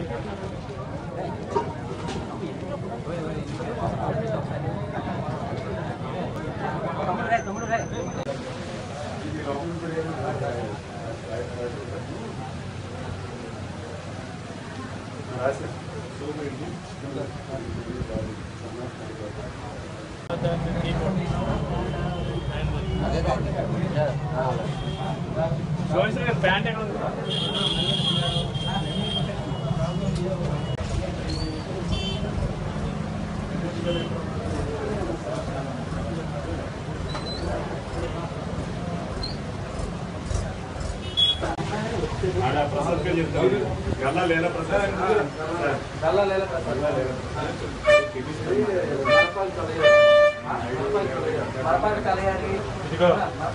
pant ఎక్కడ ఉంది ఆడ ప్రసాద్ పేరు చెప్తాను గల్లా లేలా ప్రసాద్ గల్లా లేలా ఇదిగో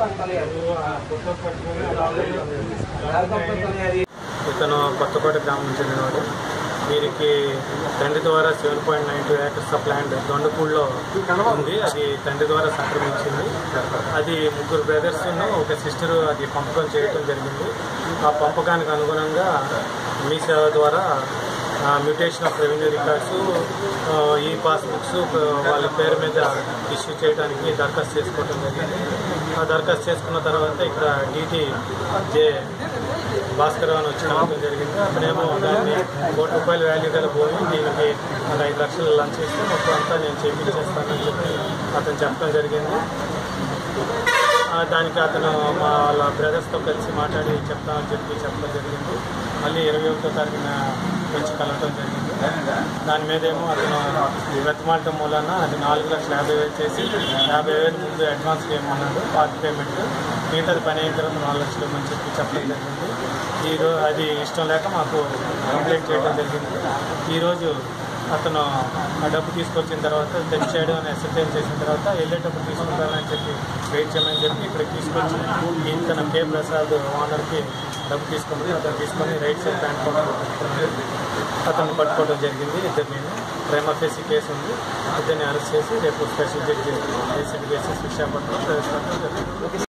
ఇతను కొత్తకోట గ్రామం చెందినవాడు వీరికి తండ్రి ద్వారా seven point nine two acres of land దొండపూడిలో ఉంది అది తండ్రి ద్వారా సంక్రమించింది అది ముగ్గురు బ్రదర్స్ ఒక సిస్టర్ అది పంపకం చేయడం జరిగింది ఆ పంపకానికి అనుగుణంగా మీ సేవ ద్వారా మ్యూటేషన్ ఆఫ్ రెవెన్యూ రికార్డ్స్ ఈ పాస్బుక్స్ వాళ్ళ పేరు మీద ఇష్యూ చేయడానికి దరఖాస్తు చేసుకోవడం జరిగింది ఆ దరఖాస్తు చేసుకున్న తర్వాత ఇక్కడ డీటీ జే భాస్కర్ అని వచ్చి కలవడం జరిగింది అక్కడేమో దాన్ని కోటి రూపాయల వాల్యూ గల భూమి దీనికి ఒక ఐదు లక్షలు లంచ్ ఇస్తే మొత్తం అంతా నేను చేయించేస్తానని చెప్పి అతను చెప్పడం జరిగింది ఆ, దానికి అతను మా వాళ్ళ బ్రదర్స్తో కలిసి మాట్లాడి చెప్తామని చెప్పి చెప్పడం జరిగింది మళ్ళీ ఇరవై ఒకటో తారీఖున వచ్చి కలవటం జరిగింది దాని మీద ఏమో అతను వెతమాలటం మూలన అది నాలుగు లక్షల యాభై వేలు చేసి యాభై వేలు ముందు అడ్వాన్స్ ఏమన్నాడు పార్ట్ పేమెంట్ మిగతాది పని అయిన తర్వాత నాలుగు లక్షలు ఇవ్వమని చెప్పి చెప్పడం జరిగింది ఈరోజు అది ఇష్టం లేక మాకు కంప్లైంట్ చేయడం జరిగింది ఈరోజు అతను ఆ డబ్బు తీసుకొచ్చిన తర్వాత తెచ్చాడు అని అసెప్టైన్ చేసిన తర్వాత వెళ్ళేటప్పుడు తీసుకుంటానని చెప్పి వెయిట్ చేయమని చెప్పి ఇక్కడ తీసుకొచ్చి ఈయన కే ప్రసాద్ ఓనర్కి డబ్బు తీసుకుంది అతను తీసుకొని రైట్ సైడ్ ప్యాంట్ పట్టుకుని అతను పట్టుకోవడం జరిగింది ఇద్దరిని ప్రేమఫేసి కేసు ఉంది ఇద్దరిని అరెస్ట్ చేసి రేపు special judge ACB cases Visakhapatnam ప్రవేశపెట్టడం జరిగింది